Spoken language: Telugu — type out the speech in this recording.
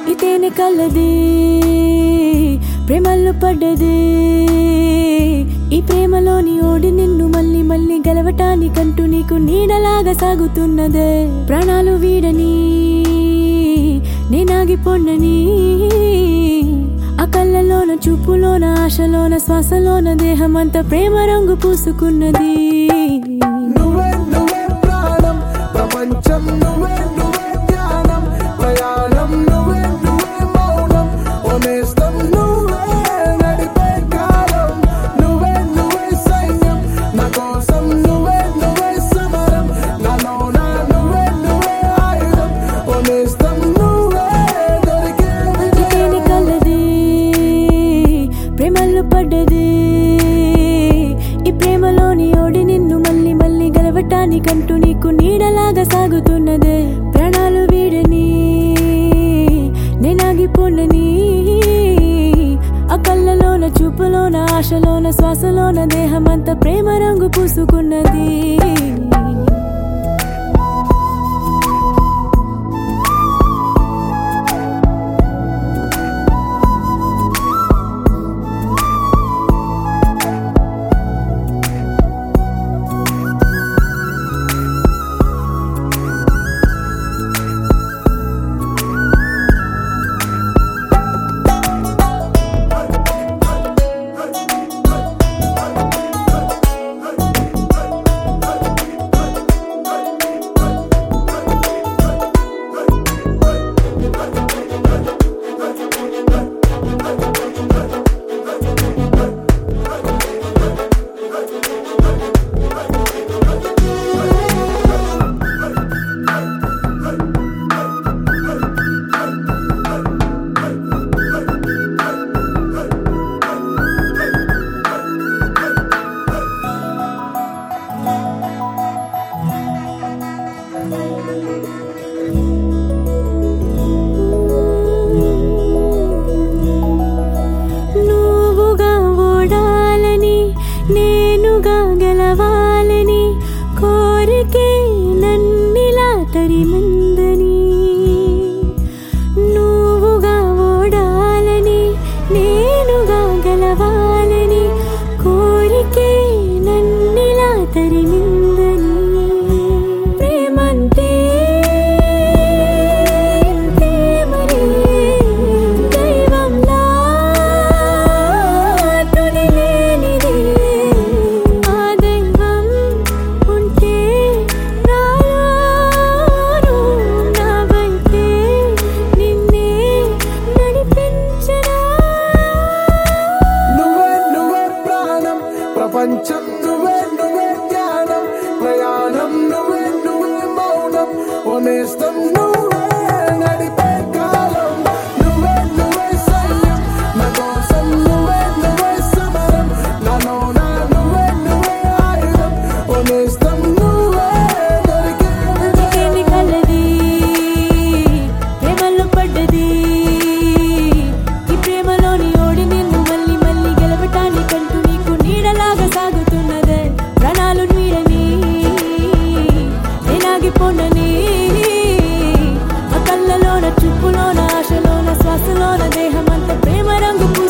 ఇతేనే కలది ప్రేమల్లో పడ్డది ఈ ప్రేమలోని ఓడి నిన్ను మళ్ళీ మళ్ళీ గెలవటానికంటూ నీకు నీడలాగా సాగుతున్నదే ప్రాణాలు వీడని నేనాగిపోండని ఆ కళ్ళలోన చూపులోన ఆశలోన శ్వాసలోన దేహమంతా ప్రేమ రంగు పూసుకున్నది నువ్వే నువ్వే ప్రాణం ప్రపంచం నువ్వే నువ్వే ధ్యానం ప్రయాణం నువ్వే నువ్వే మౌనం ఓనేస్తం నువ్వే నడిపే కాలం నువ్వే నువ్వే సైన్యం నా కోసం నువ్వే నువ్వే సమరం నాలోన నువ్వే నువ్వే ఆయుధం ఓనేస్తం నువ్వే దొరికే ఇతేని కలది ప్రేమల్లో పడ్డది ఈ ప్రేమలోని ఓడి నిన్ను మళ్ళీ మళ్ళీ గెలవటానికంటూ నీకు నీడలాగా సాగుతున్నదే ప్రాణాలు వీడని నేనాగిపోండని ఆ కళ్ళలోన చూపులోన ఆశలోన శ్వాసలోన దేహమంతా ప్రేమ రంగు పూసుకున్నది నువ్వుగా ఓడాలని నేనుగా గెలవాలని కోరికే నన్నిలా తరిమందని నువ్వుగా ఓడాలని నేనుగా గెలవాలని కోరికే నన్నిలా తరిమిందని ప్రేమంటే ప్రేమని దైవంలా తుడిలేనిది ఆ దైవం ఉంటే నాలోను నా వైపే నిన్నే నడిపించరా నువ్వే నువ్వే ప్రాణం ప్రపంచం నువ్వే నువ్వే ధ్యానం ప్రయాణం నువ్వే నువ్వే మౌనం ఓనేస్తం నువ్వే నడిపే కాలం నువ్వే నువ్వే సైన్యం నా కోసం నువ్వే నువ్వే సమరం నాలోన నువ్వే నువ్వే ఆయుధం ఓనేస్తం నువ్వే దొరికే ఇతేని కలది ప్రేమలో పడ్డది ఈ ప్రేమలోని ఓడి నిన్ను మళ్ళీ మళ్ళీ గెలవటానికంటూ నీకు నీడలాగా సాగుతున్నదే ప్రాణాలు నీడని నేనాగిపోండని ఆ కళ్ళలోన చూపులోన ఆశలోన శ్వాసలోన దేహమంతా ప్రేమ రంగు